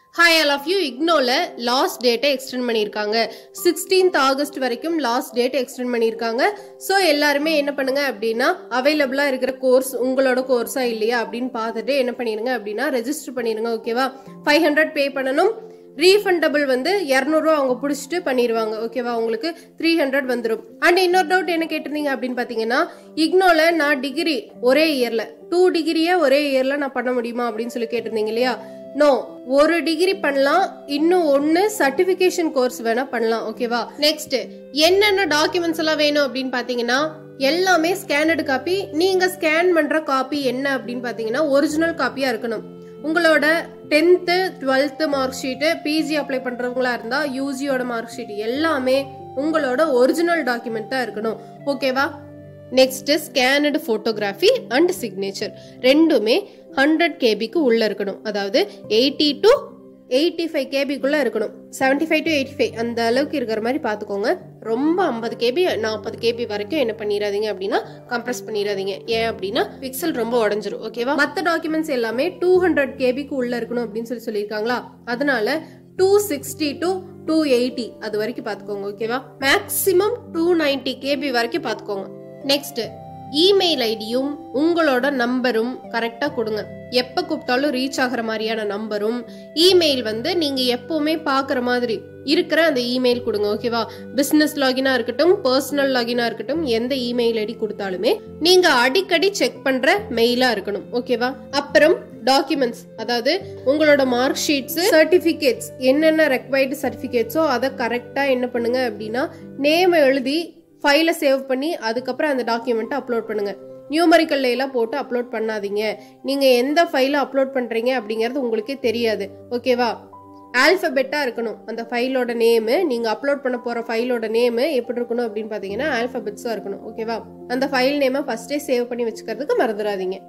hi all of you இக்னோல last டேட்டை extend பண்ணியிருக்காங்க சிக்ஸ்டீன்த் ஆகஸ்ட் வரைக்கும் லாஸ்ட் டேட் எக்ஸ்டெண்ட் பண்ணியிருக்காங்க ஸோ எல்லாருமே என்ன பண்ணுங்க அப்படின்னா அவைலபிளாக இருக்கிற கோர்ஸ் உங்களோட கோர்ஸா இல்லையா அப்படின்னு பார்த்துட்டு என்ன பண்ணிருங்க அப்படின்னா ரெஜிஸ்டர் பண்ணிருங்க ஓகேவா ஃபைவ் ஹண்ட்ரட் பே பண்ணணும் ரீஃபண்டபிள் வந்து இரநூறுவா அவங்க பிடிச்சிட்டு பண்ணிடுவாங்க ஓகேவா உங்களுக்கு த்ரீ ஹண்ட்ரட் வந்துடும் அண்ட் இன்னொரு டவுட் என்ன கேட்டிருந்தீங்க அப்படின்னு பார்த்தீங்கன்னா இக்னோல நான் டிகிரி ஒரே இயர்ல டூ டிகிரியை ஒரே இயர்ல நான் பண்ண முடியுமா அப்படின்னு சொல்லி கேட்டிருந்தீங்க இல்லையா நோ ஒரு டிகிரி பண்ணலாம் இன்னும் ஒன்னு சர்டிபிகேஷன் கோர்ஸ் வேணா பண்ணலாம் ஓகேவா நெக்ஸ்ட் என்னென்ன டாக்குமெண்ட்ஸ் எல்லாம் வேணும் அப்படின்னு பாத்தீங்கன்னா எல்லாமே ஸ்கேனடு காப்பி நீங்க ஸ்கேன் பண்ற காப்பி என்ன அப்படின்னு பாத்தீங்கன்னா ஒரிஜினல் காப்பியா இருக்கணும் உங்களோட tenth twelfth mark sheet PG apply பண்றவங்களா இருந்தா யூஜியோட மார்க் ஷீட் எல்லாமே உங்களோட ஒரிஜினல் டாக்குமெண்ட் தான் இருக்கணும் ஓகேவா next scanned photography and signature ரெண்டுமே ஹண்ட்ரட் கேபிக்கு உள்ள இருக்கணும் அதாவது எயிட்டி டு எயிட்டி ஃபைவ் கேபிக்குள்ள இருக்கணும் seventy five to eighty five அந்த அளவுக்கு இருக்கிற மாதிரி பார்த்துக்கோங்க ரொம்ப ஐம்பது கேபி நாற்பது கேபி வரைக்கும் என்ன பண்ணிடாதீங்க அப்படின்னா கம்ப்ரஸ் பண்ணிடாதீங்க ஏன் அப்படின்னா பிக்சல் ரொம்ப உடஞ்சிரும் ஓகேவா மற்ற டாக்குமெண்ட்ஸ் எல்லாமே டூ ஹண்ட்ரட் கேபிக்கு உள்ள இருக்கணும் அப்படின்னு சொல்லி சொல்லியிருக்காங்களா அதனால two sixty to two eighty அது வரைக்கும் பார்த்துக்கோங்க ஓகேவா மேக்ஸிமம் டூ நைன்டி கேபி வரைக்கும் பார்த்துக்கோங்க நெக்ஸ்ட் இமெயில் ஐடியும் உங்களோட நம்பரும் கரெக்டாக கொடுங்க எப்போ கூப்பிட்டாலும் ரீச் ஆகிற மாதிரியான நம்பரும் இமெயில் வந்து நீங்கள் எப்போவுமே பார்க்குற மாதிரி இருக்கிற அந்த இமெயில் கொடுங்க ஓகேவா பிஸ்னஸ் லாகினா இருக்கட்டும் பர்சனல் லாகினா இருக்கட்டும் எந்த இமெயில் ஐடி கொடுத்தாலுமே நீங்கள் அடிக்கடி செக் பண்ணுற மெயிலாக இருக்கணும் ஓகேவா அப்புறம் டாக்குமெண்ட்ஸ் அதாவது உங்களோட மார்க் ஷீட்ஸ் சர்டிஃபிகேட்ஸ் என்னென்ன ரெக்வைர்டு சர்டிஃபிகேட்ஸோ அதை கரெக்டாக என்ன பண்ணுங்க அப்படின்னா நேம் எழுதி ஃபைலை சேவ் பண்ணி அதுக்கப்புறம் அந்த டாக்குமெண்ட்டை அப்லோட் பண்ணுங்க நியூமரிக்கல்ல எல்லாம் போட்டு அப்லோட் பண்ணாதீங்க நீங்க எந்த ஃபைலை அப்லோட் பண்றீங்க அப்படிங்கிறது உங்களுக்கே தெரியாது ஓகேவா ஆல்பபெட்டா இருக்கணும் அந்த ஃபைலோட நேமு நீங்க அப்லோட் பண்ண போற ஃபைலோட நேமு எப்படி இருக்கணும் அப்படின்னு பாத்தீங்கன்னா ஆல்பபெட்ஸா இருக்கணும் ஓகேவா அந்த ஃபைல் நேமை ஃபர்ஸ்டே சேவ் பண்ணி வச்சுக்கிறதுக்கு மறந்துடாதீங்க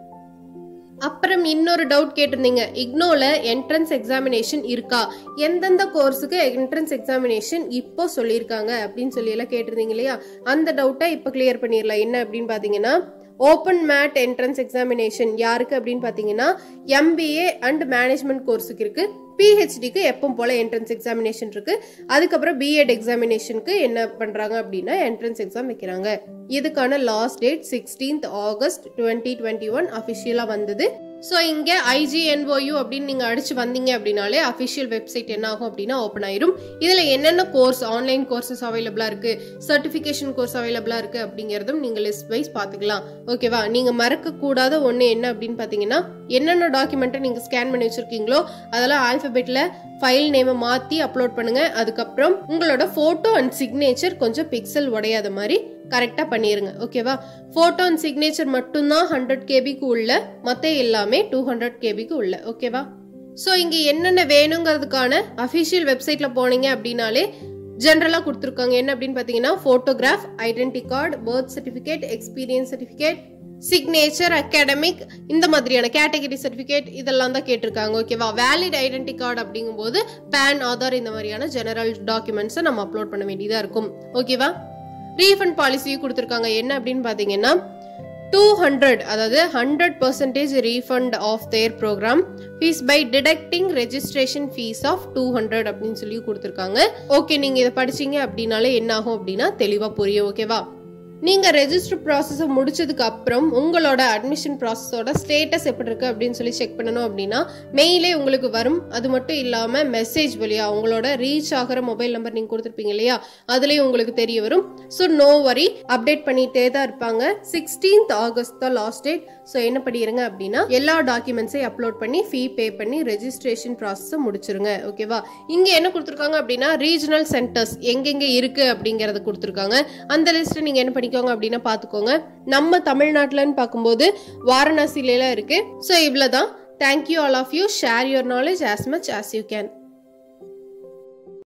அப்புறம் இன்னொரு டவுட் கேட்டிருந்தீங்க இக்னோல என்ட்ரன்ஸ் எக்ஸாமினேஷன் இருக்கா எந்தெந்த கோர்ஸுக்கு என்ட்ரன்ஸ் எக்ஸாமினேஷன் இப்போ சொல்லியிருக்காங்க அப்படின்னு சொல்லி எல்லாம் கேட்டிருந்தீங்க இல்லையா அந்த டவுட்டை இப்போ கிளியர் பண்ணிடலாம் என்ன அப்படின்னு பார்த்தீங்கன்னா ஓப்பன் மேட் என்ட்ரன்ஸ் எக்ஸாமினேஷன் யாருக்கு அப்படின்னு பார்த்தீங்கன்னா எம்பிஏ அண்ட் மேனேஜ்மெண்ட் கோர்ஸுக்கு இருக்கு பிஹெச்டிக்கு எப்பவும் போல என்ட்ரன்ஸ் எக்ஸாமினேஷன் இருக்கு அதுக்கப்புறம் பிஎட் எக்ஸாமினேஷனுக்கு என்ன பண்றாங்க அப்படின்னா என்ட்ரன்ஸ் எக்ஸாம் வைக்கிறாங்க இதுக்கான last date sixteenth August twenty twenty one அஃபிஷியலா வந்தது ஸோ இங்கே ஐஜிஎன்ஓயு அப்படின்னு நீங்கள் அடிச்சு வந்தீங்க அப்படின்னாலே அஃபிஷியல் வெப்சைட் என்ன ஆகும் அப்படின்னா ஓப்பன் ஆயிரும் இதில் என்னென்ன கோர்ஸ் ஆன்லைன் கோர்சஸ் அவைலபிளாக இருக்கு சர்டிஃபிகேஷன் கோர்ஸ் அவைலபிளாக இருக்கு அப்படிங்கிறதும் நீங்கள் லிஸ்ட் வைஸ் பார்த்துக்கலாம் ஓகேவா நீங்கள் மறக்கக்கூடாத ஒன்று என்ன அப்படின்னு பார்த்தீங்கன்னா என்னென்ன டாக்குமெண்ட்டை நீங்கள் ஸ்கேன் பண்ணி வச்சிருக்கீங்களோ அதெல்லாம் ஆல்பபெட்டில் ஃபைல் நேமை மாற்றி அப்லோட் பண்ணுங்க அதுக்கப்புறம் உங்களோட ஃபோட்டோ அண்ட் சிக்னேச்சர் கொஞ்சம் பிக்சல் உடையாத மாதிரி கரெக்டாக பண்ணிடுங்க ஓகேவா ஃபோட்டோ அண்ட் சிக்னேச்சர் மட்டும்தான் ஹண்ட்ரட் கேபிக்கு உள்ள மற்ற எல்லாமே டூ ஹண்ட்ரட் கேபிக்கு உள்ள ஓகேவா ஸோ இங்கே என்னென்ன வேணுங்கிறதுக்கான அஃபிஷியல் வெப்சைட்டில் போனீங்க அப்படின்னாலே ஜென்ரலாக கொடுத்துருக்காங்க என்ன அப்படின்னு பார்த்தீங்கன்னா photograph identity card birth certificate experience certificate signature academic இந்த மாதிரியான கேட்டகரி சர்டிஃபிகேட் இதெல்லாம் தான் கேட்டிருக்காங்க ஓகேவா வேலிட் ஐடென்டி கார்டு அப்படிங்கும்போது பேன் ஆதார் இந்த மாதிரியான ஜெனரல் டாக்குமெண்ட்ஸை நம்ம அப்லோட் பண்ண வேண்டியதாக இருக்கும் ஓகேவா ரீஃபண்ட் பாலிசியும் கொடுத்துருக்காங்க என்ன அப்படின்னு பார்த்தீங்கன்னா டூ ஹண்ட்ரட் அதாவது hundred percentage refund of their program fees by deducting registration fees of two hundred அப்படின்னு சொல்லி கொடுத்துருக்காங்க ஓகே நீங்கள் இதை படிச்சீங்க அப்படின்னாலே என்ன ஆகும் அப்படின்னா தெளிவாக புரியும் ஓகேவா நீங்க ரெஜிஸ்டர் ப்ராசஸை முடிச்சதுக்கு அப்புறம் உங்களோட அட்மிஷன் ப்ராசஸோட ஸ்டேட்டஸ் எப்படி இருக்கு அப்படின்னு சொல்லி செக் பண்ணணும் அப்படின்னா மெயிலே உங்களுக்கு வரும் அது மட்டும் இல்லாம மெசேஜ் வழியா உங்களோட ரீச் ஆகிற மொபைல் நம்பர் நீங்க கொடுத்துருப்பீங்க இல்லையா அதுலயும் உங்களுக்கு தெரிய வரும் ஸோ நோ வரி அப்டேட் பண்ணிட்டே தான் இருப்பாங்க சிக்ஸ்டீன்த் ஆகஸ்ட் தான் லாஸ்ட் டேட் ஸோ என்ன பண்ணிடுங்க அப்படின்னா எல்லா டாக்குமெண்ட்ஸையும் அப்லோட் பண்ணி ஃபீ பே பண்ணி ரெஜிஸ்ட்ரேஷன் ப்ராசஸை முடிச்சிருங்க ஓகேவா இங்க என்ன கொடுத்துருக்காங்க அப்படின்னா ரீஜனல் சென்டர்ஸ் எங்கெங்க இருக்கு அப்படிங்கறத கொடுத்துருக்காங்க அந்த லிஸ்ட்டை நீங்க என்ன பண்ணிக்கோங்க அப்படின்னா பாத்துக்கோங்க நம்ம தமிழ்நாட்டிலன்னு பார்க்கும்போது வாரணாசியில இருக்கு ஸோ இவ்வளவுதான் thank you all of you share your knowledge as much as you can